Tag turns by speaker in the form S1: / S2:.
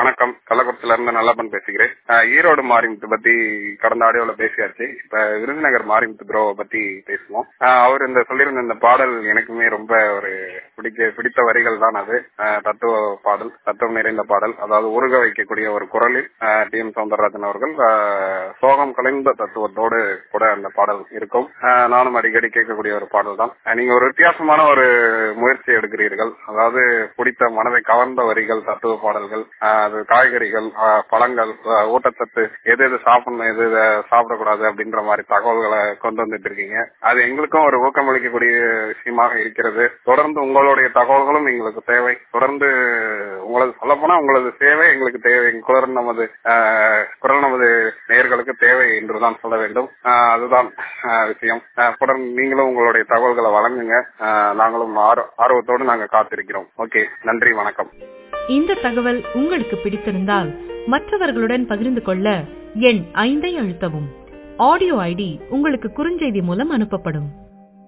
S1: வணக்கம் கள்ளக்குறிச்சில இருந்து நல்லப்பன் பேசுகிறேன் அஹ், ஈரோடு மாரிமுத்து பத்தி கடந்த ஆடியோல பேசியாச்சு இப்ப விருதுநகர் மாரிமுத்து ப்ரோவை பத்தி பேசுவோம் அஹ், அவர் இந்த சொல்லியிருந்த இந்த பாடல் எனக்குமே ரொம்ப ஒரு பிடிக்க பிடித்த வரிகள் தான் அது அஹ், தத்துவ பாடல் தத்துவம் நிறைந்த பாடல் அதாவது உருக வைக்கக்கூடிய ஒரு குரலில் டி எம் சவுந்தரராஜன் அவர்கள் அஹ், சோகம் கலைந்த தத்துவத்தோடு கூட அந்த பாடல் இருக்கும் அஹ், நானும் அடிக்கடி கேட்கக்கூடிய ஒரு பாடல் தான் அஹ், நீங்க ஒரு வித்தியாசமான ஒரு முயற்சி எடுக்கிறீர்கள் அதாவது பிடித்த மனதை கவர்ந்த வரிகள் தத்துவ பாடல்கள் ஆஹ் அது காய்கறிகள் ஆஹ் பழங்கள் ஆஹ் ஊட்டச்சத்து எது எது சாப்பிடணும் எது எது சாப்பிடக்கூடாது அப்படின்ற மாதிரி தகவல்களை கொண்டு வந்துட்டு இருக்கீங்க அது எங்களுக்கும் ஒரு ஊக்கமளிக்கக்கூடிய விஷயமாக இருக்கிறது தொடர்ந்து உங்களுடைய தகவல்களும் எங்களுக்கு தேவை தொடர்ந்து உங்களது சொல்லப்போனா உங்களது சேவை எங்களுக்கு தேவை குரல் நமது ஆஹ் குரல் நமது நேயர்களுக்கு தேவை என்றுதான் சொல்ல வேண்டும் ஆஹ் அதுதான் ஆஹ் விஷயம் ஆஹ் தொடர்ந்து நீங்களும் உங்களுடைய தகவல்களை வழங்குங்க ஆஹ் நாங்களும் ஆர்வ- ஆர்வத்தோடு நாங்க காத்திருக்கிறோம் ஓகே நன்றி வணக்கம்
S2: இந்த தகவல் உங்களுக்கு பிடித்திருந்தால் மற்றவர்களுடன் பகிர்ந்து கொள்ள எண் ஐந்தை அழுத்தவும் ஆடியோ ஐடி உங்களுக்கு குறுஞ்செய்தி மூலம் அனுப்பப்படும்